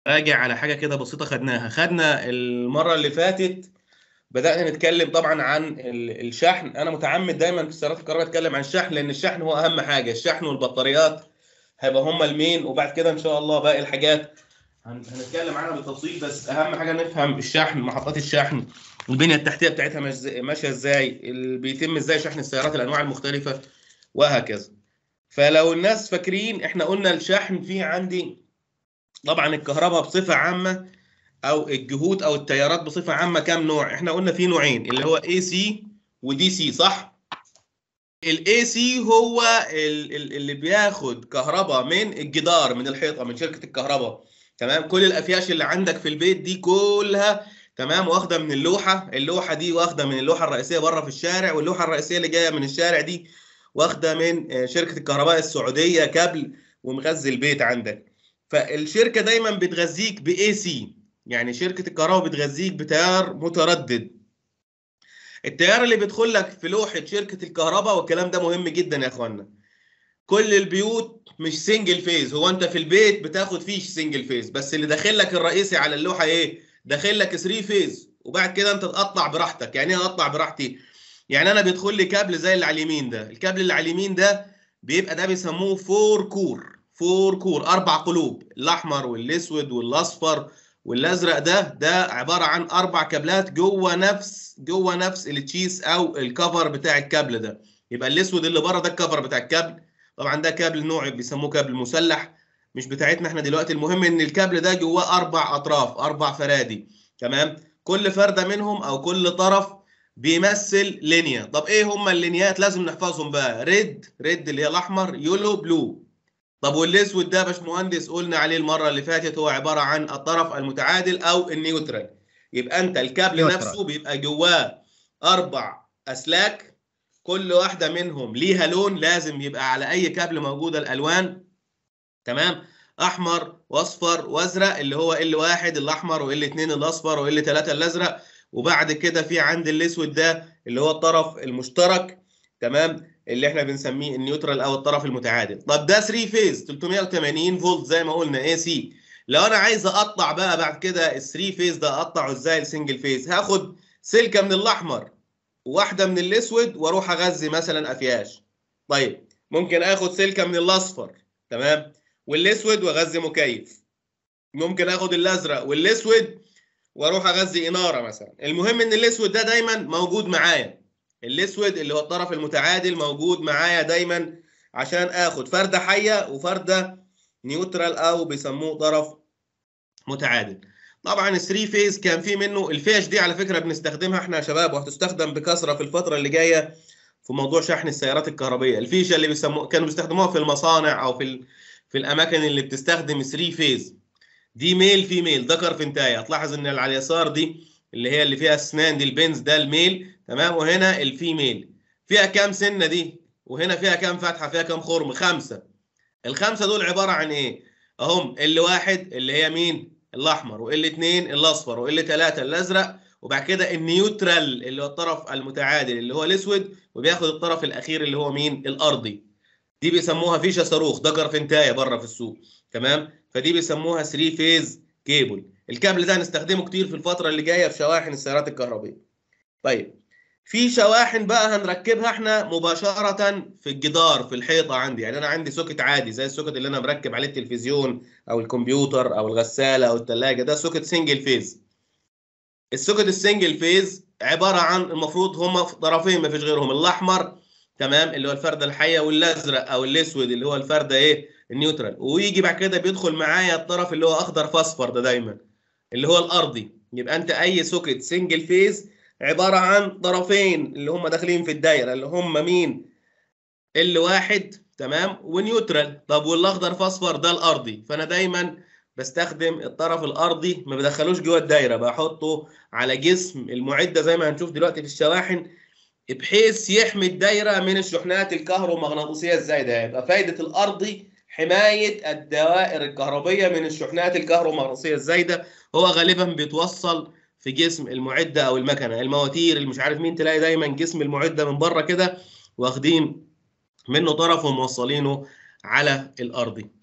راجع على حاجه كده بسيطه خدناها خدنا المره اللي فاتت بدانا نتكلم طبعا عن ال- الشحن انا متعمد دايما في السيارات الكهربائيه اتكلم عن الشحن لان الشحن هو اهم حاجه الشحن والبطاريات هيبقى هما المين وبعد كده ان شاء الله باقي الحاجات هن- هنتكلم عنها بالتفصيل بس اهم حاجه نفهم الشحن محطات الشحن البنيه التحتيه بتاعتها مش- ماشيه ازاي اللي بيتم ازاي شحن السيارات الانواع المختلفه وهكذا فلو الناس فاكرين احنا قلنا الشحن فيه عندي طبعا الكهرباء بصفه عامه او الجهود او التيارات بصفه عامه كام نوع احنا قلنا في نوعين اللي هو اي سي ودي سي صح الاي سي هو ال- ال- اللي بياخد كهرباء من الجدار من الحيطه من شركه الكهرباء تمام كل الافياش اللي عندك في البيت دي كلها تمام واخده من اللوحه اللوحه دي واخده من اللوحه الرئيسيه بره في الشارع واللوحه الرئيسيه اللي جايه من الشارع دي واخده من آه، شركه الكهرباء السعوديه كابل ومغذي البيت عندك فالشركه دايما بتغذيك باي سي يعني شركه الكهرباء بتغذيك بتيار متردد التيار اللي بيدخل لك في لوحه شركه الكهرباء والكلام ده مهم جدا يا اخوانا كل البيوت مش سنجل فيز هو انت في البيت بتاخد فيه سنجل فيز بس اللي داخل لك الرئيسي على اللوحه ايه داخل لك 3 فيز وبعد كده انت تقطع براحتك يعني ايه اقطع براحتي يعني انا بيدخل لي كابل زي اللي على اليمين ده الكابل اللي على اليمين ده بيبقى ده بيسموه فور كور فور كور اربع قلوب الاحمر والاسود والاصفر والازرق ده ده عباره عن اربع كابلات جوه نفس جوه نفس التشيس او الكفر بتاع الكابل ده يبقى الاسود اللي بره ده الكفر بتاع الكابل طبعا ده كابل نوع بيسموه كابل مسلح مش بتاعتنا احنا دلوقتي المهم ان الكابل ده جواه اربع اطراف اربع فرادي تمام كل فرده منهم او كل طرف بيمثل لينيا طب ايه هم اللينيات لازم نحفظهم بقى ريد ريد اللي هي الاحمر يولو بلو طب والاسود ده يا باشمهندس قلنا عليه المره اللي فاتت هو عباره عن الطرف المتعادل او النيوترال يبقى انت الكابل نيوترال. نفسه بيبقى جواه اربع اسلاك كل واحده منهم ليها لون لازم يبقى على اي كابل موجوده الالوان تمام احمر واصفر وازرق اللي هو ال واحد الاحمر وال اتنين الاصفر وال تلاته الازرق وبعد كده في عند الاسود ده اللي هو الطرف المشترك تمام اللي احنا بنسميه النيوترال او الطرف المتعادل طب ده 3 فيز 380 فولت زي ما قلنا اي سي لو انا عايز اقطع بقى بعد كده ال 3 فيز ده اقطعه ازاي السنجل فيز هاخد سلكه من الاحمر وواحده من الاسود واروح اغذي مثلا افياش طيب ممكن اخد سلكه من الاصفر تمام والاسود واغذي مكيف ممكن اخد الازرق والاسود واروح اغذي اناره مثلا المهم ان الاسود ده دايما موجود معايا الاسود اللي هو الطرف المتعادل موجود معايا دايما عشان اخد فرده حيه وفرده نيوترال او بيسموه طرف متعادل طبعا ال 3 فيز كان في منه الفيش دي على فكره بنستخدمها احنا يا شباب وهتستخدم بكثره في الفتره اللي جايه في موضوع شحن السيارات الكهربائيه الفيشه اللي بيسموه كانوا بيستخدموها في المصانع او في ال... في الاماكن اللي بتستخدم 3 فيز دي ميل في ميل ذكر فنتايه هتلاحظ ان اللي على اليسار دي اللي هي اللي فيها اسنان دي البنز ده الميل تمام وهنا الفيميل فيها كام سنه دي وهنا فيها كام فتحه فيها كام خرم خمسه الخمسه دول عباره عن ايه اهم ال واحد اللي هي مين الاحمر وال اتنين الاصفر وال تلاته الازرق وبعد كده النيوترال اللي هو الطرف المتعادل اللي هو الاسود وبياخد الطرف الاخير اللي هو مين الارضي دي بيسموها فيشه صاروخ ذكر فنتايه بره في السوق تمام فدي بيسموها 3 فيز كيبل الكابل ده هنستخدمه كتير في الفتره اللي جايه في شواحن السيارات الكهربائيه طيب في شواحن بقى هنركبها احنا مباشره في الجدار في الحيطه عندي يعني انا عندي سوكت عادي زي السوكت اللي انا مركب عليه التلفزيون او الكمبيوتر او الغساله او الثلاجه ده سوكت سنجل فيز السوكت السنجل فيز عباره عن المفروض هما في طرفين ما فيش غيرهم الاحمر تمام اللي هو الفرده الحيه والازرق او الاسود اللي هو الفرده ايه النيوترال ويجي بعد كده بيدخل معايا الطرف اللي هو اخضر فاصفر ده دايما اللي هو الارضي يبقى انت اي سوكت سنجل فيز عباره عن طرفين اللي هم داخلين في الدايره اللي هم مين ال واحد تمام ونيوترال طب والاخضر فاصفر ده الارضي فانا دايما بستخدم الطرف الارضي ما بدخلوش جوه الدايره بحطه على جسم المعده زي ما هنشوف دلوقتي في الشواحن بحيث يحمي الدايره من الشحنات الكهرومغناطيسيه الزايده يبقى فايده الارضي حمايه الدوائر الكهربيه من الشحنات الكهرومغناطيسيه الزايده هو غالبا بيتوصل في جسم المعده او المكنه المواتير اللي مش عارف مين تلاقي دايما جسم المعده من بره كده واخدين منه طرف وموصلينه على الارضي